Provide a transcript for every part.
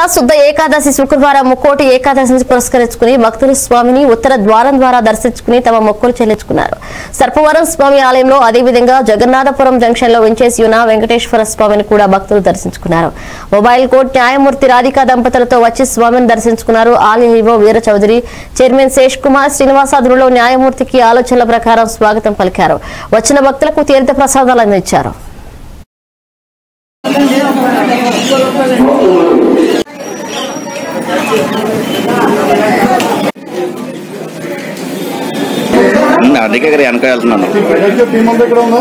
శుద్ధ ఏకాదశి శుక్రవారం ముక్కోటి ఏకాదశిని పురస్కరించుకుని భక్తులు స్వామిని ఉత్తర ద్వారం ద్వారా దర్శించుకుని తమ మొక్కులు చెల్లించుకున్నారు సర్పవరం స్వామి ఆలయంలో అదేవిధంగా జగన్నాథపురం జంక్షన్ లో వెంచేసి ఉన్న వెంకటేశ్వర స్వామిని కూడా భక్తులు దర్శించుకున్నారు మొబైల్ కోర్టు న్యాయమూర్తి రాధికా దంపతులతో వచ్చి స్వామిని దర్శించుకున్నారు ఆలయ ఈవో వీర చౌదరి చైర్మన్ శేష్ కుమార్ శ్రీనివాసాదులో న్యాయమూర్తికి ఆలోచనల ప్రకారం స్వాగతం పలికారు వచ్చిన భక్తులకు తీర్థ ప్రసాదాలు అందించారు అందుకే ఇక్కడ వెనక వెళ్తున్నాను టీం దగ్గర ఉందా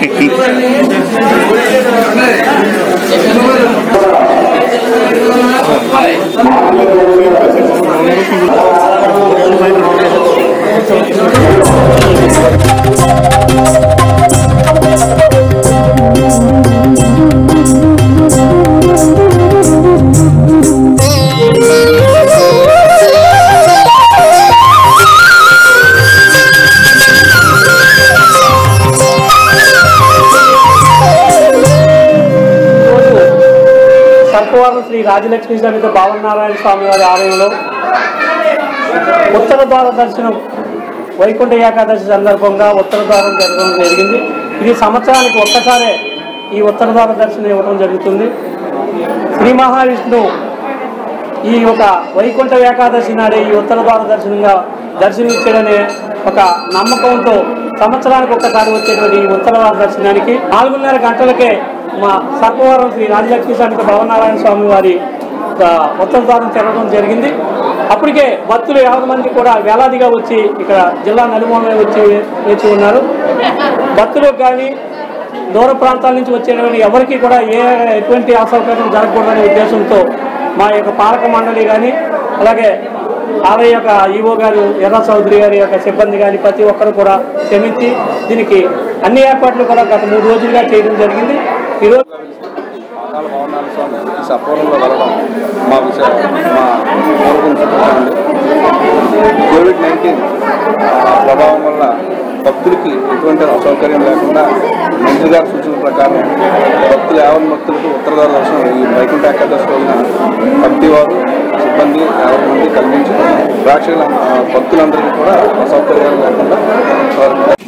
సర్పవరం శ్రీ రాజలక్ష్మి సమేత భావనారాయణ స్వామి వారి ఆలయంలో ఉత్తర ద్వార దర్శనం వైకుంఠ ఏకాదశి సందర్భంగా ఉత్తర ద్వారం జరగడం జరిగింది ఇది సంవత్సరానికి ఒక్కసారే ఈ ఉత్తర ద్వార దర్శనం ఇవ్వడం జరుగుతుంది శ్రీ మహావిష్ణువు ఈ ఒక వైకుంఠ ఏకాదశి నాడే ఈ ఉత్తర ద్వార దర్శనంగా దర్శనమిచ్చాడనే ఒక నమ్మకంతో సంవత్సరానికి ఒక్కసారి వచ్చేటువంటి ఈ ఉత్తర ద్వార దర్శనానికి నాలుగున్నర గంటలకే మా సర్పవరం శ్రీ రాజలక్ష్మి సమేత భవనారాయణ స్వామి వారి ఒక ఉత్తర ద్వారం తెరవడం జరిగింది అప్పటికే భక్తులు యాభై మంది కూడా వేలాదిగా వచ్చి ఇక్కడ జిల్లా నలుమూలలో వచ్చి వేచి ఉన్నారు భక్తులకు కానీ దూర ప్రాంతాల నుంచి వచ్చేటువంటి ఎవరికి కూడా ఏ ఎటువంటి అసౌకర్యం జరగకూడదనే ఉద్దేశంతో మా యొక్క పాలక మండలి కానీ అలాగే ఆలయ యొక్క ఈవో గారు ఎర్ర చౌదరి గారి యొక్క సిబ్బంది కానీ ప్రతి ఒక్కరు కూడా క్షమించి దీనికి అన్ని ఏర్పాట్లు కూడా గత మూడు రోజులుగా చేయడం జరిగింది ఈరోజు పాతాళ భవనాల స్వామి ఈ సత్వరంలో వెళ్ళడం మా విషయ మా పూర్వకం చెప్తానండి కోవిడ్ నైన్టీన్ ప్రభావం వల్ల భక్తులకి ఎటువంటి అసౌకర్యం లేకుండా మంత్రి గారి సూచన ప్రకారం భక్తులు యావన్ భక్తులకు ఉత్తరదార దర్శనం ఈ వైకుంఠ ఏకాదశి రోజున భక్తి వారు సిబ్బంది యాభై మంది కల్పించి ప్రేక్షకుల భక్తులందరికీ కూడా అసౌకర్యాలు లేకుండా వారికి